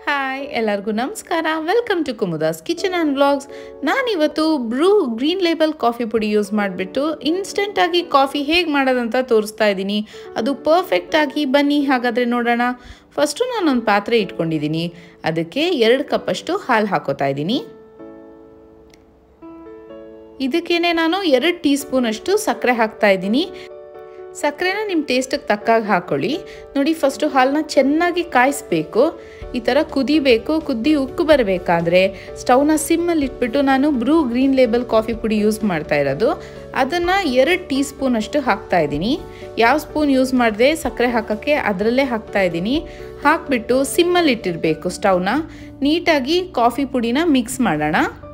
hi ಎಲ್ಲರಿಗೂ ನಮಸ್ಕಾರ welcome to Kumuda's kitchen and vlogs ನಾನಿವತ್ತು ಬ್ರೂ ಗ್ರೀನ್ ಲೇಬಲ್ ಕಾಫಿ ಪುಡಿ ಯೂಸ್ ಮಾಡಿಬಿಟ್ಟು ಇನ್ಸ್ಟೆಂಟಾಗಿ ಕಾಫಿ ಹೇಗೆ ಮಾಡೋದಂತ ತೋರಿಸ್ತಾ ಇದ್ದೀನಿ ಅದು ಪರ್ಫೆಕ್ಟಾಗಿ ಬನ್ನಿ ಹಾಗಾದರೆ ನೋಡೋಣ ಫಸ್ಟು ನಾನೊಂದು ಪಾತ್ರೆ ಇಟ್ಕೊಂಡಿದ್ದೀನಿ ಅದಕ್ಕೆ ಎರಡು ಕಪ್ಪಷ್ಟು ಹಾಲು ಹಾಕೋತಾ ಇದ್ದೀನಿ ಇದಕ್ಕೇನೆ ನಾನು ಎರಡು ಟೀ ಸ್ಪೂನಷ್ಟು ಸಕ್ಕರೆ ಹಾಕ್ತಾ ಇದ್ದೀನಿ ಸಕ್ಕರೆನ ನಿಮ್ಮ ಟೇಸ್ಟಿಗೆ ತಕ್ಕಾಗಿ ಹಾಕ್ಕೊಳ್ಳಿ ನೋಡಿ ಫಸ್ಟು ಹಾಲನ್ನ ಚೆನ್ನಾಗಿ ಕಾಯಿಸ್ಬೇಕು ಈ ಥರ ಕುದಿಬೇಕು ಕುದ್ದಿ ಉಕ್ಕು ಬರಬೇಕಾದ್ರೆ ಸ್ಟವ್ನ ಸಿಮ್ಮಲ್ಲಿ ಇಟ್ಬಿಟ್ಟು ನಾನು ಬ್ರೂ ಗ್ರೀನ್ ಲೇಬಲ್ ಕಾಫಿ ಪುಡಿ ಯೂಸ್ ಮಾಡ್ತಾ ಇರೋದು ಅದನ್ನು ಎರಡು ಟೀ ಸ್ಪೂನಷ್ಟು ಹಾಕ್ತಾ ಇದ್ದೀನಿ ಯಾವ ಸ್ಪೂನ್ ಯೂಸ್ ಮಾಡಿದೆ ಸಕ್ಕರೆ ಹಾಕೋಕ್ಕೆ ಅದರಲ್ಲೇ ಹಾಕ್ತಾ ಇದ್ದೀನಿ ಹಾಕ್ಬಿಟ್ಟು ಸಿಮ್ಮಲ್ಲಿ ಇಟ್ಟಿರಬೇಕು ಸ್ಟವ್ನ ನೀಟಾಗಿ ಕಾಫಿ ಪುಡಿನ ಮಿಕ್ಸ್ ಮಾಡೋಣ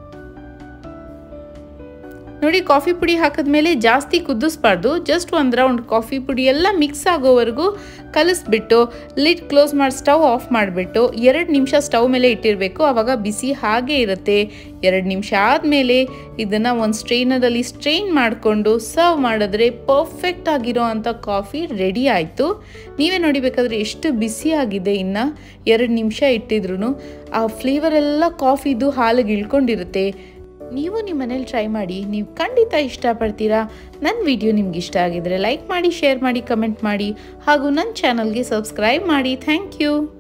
ನೋಡಿ ಕಾಫಿ ಪುಡಿ ಹಾಕಿದ್ಮೇಲೆ ಜಾಸ್ತಿ ಕುದಿಸ್ಬಾರ್ದು ಜಸ್ಟ್ ಒಂದು ರೌಂಡ್ ಕಾಫಿ ಪುಡಿ ಎಲ್ಲ ಮಿಕ್ಸ್ ಆಗೋವರೆಗೂ ಕಲಿಸ್ಬಿಟ್ಟು ಲಿಡ್ ಕ್ಲೋಸ್ ಮಾಡಿ ಸ್ಟವ್ ಆಫ್ ಮಾಡಿಬಿಟ್ಟು ಎರಡು ನಿಮಿಷ ಸ್ಟವ್ ಮೇಲೆ ಇಟ್ಟಿರಬೇಕು ಆವಾಗ ಬಿಸಿ ಹಾಗೇ ಇರುತ್ತೆ ಎರಡು ನಿಮಿಷ ಆದಮೇಲೆ ಇದನ್ನು ಒಂದು ಸ್ಟ್ರೈನರಲ್ಲಿ ಸ್ಟ್ರೈನ್ ಮಾಡಿಕೊಂಡು ಸರ್ವ್ ಮಾಡಿದ್ರೆ ಪರ್ಫೆಕ್ಟ್ ಆಗಿರೋ ಅಂಥ ಕಾಫಿ ರೆಡಿ ಆಯಿತು ನೀವೇ ನೋಡಿಬೇಕಾದ್ರೆ ಎಷ್ಟು ಬಿಸಿಯಾಗಿದೆ ಇನ್ನು ಎರಡು ನಿಮಿಷ ಇಟ್ಟಿದ್ರು ಆ ಫ್ಲೇವರ್ ಎಲ್ಲ ಕಾಫಿದು ಹಾಲಿಗೆ ಇಳ್ಕೊಂಡಿರುತ್ತೆ ನೀವು ನಿಮ್ಮ ಮನೇಲಿ ಟ್ರೈ ಮಾಡಿ ನೀವು ಖಂಡಿತ ಇಷ್ಟಪಡ್ತೀರಾ ನನ್ನ ವಿಡಿಯೋ ನಿಮ್ಗೆ ಇಷ್ಟ ಆಗಿದ್ರೆ ಲೈಕ್ ಮಾಡಿ ಶೇರ್ ಮಾಡಿ ಕಮೆಂಟ್ ಮಾಡಿ ಹಾಗೂ ನನ್ನ ಚಾನಲ್ಗೆ ಸಬ್ಸ್ಕ್ರೈಬ್ ಮಾಡಿ ಥ್ಯಾಂಕ್ ಯು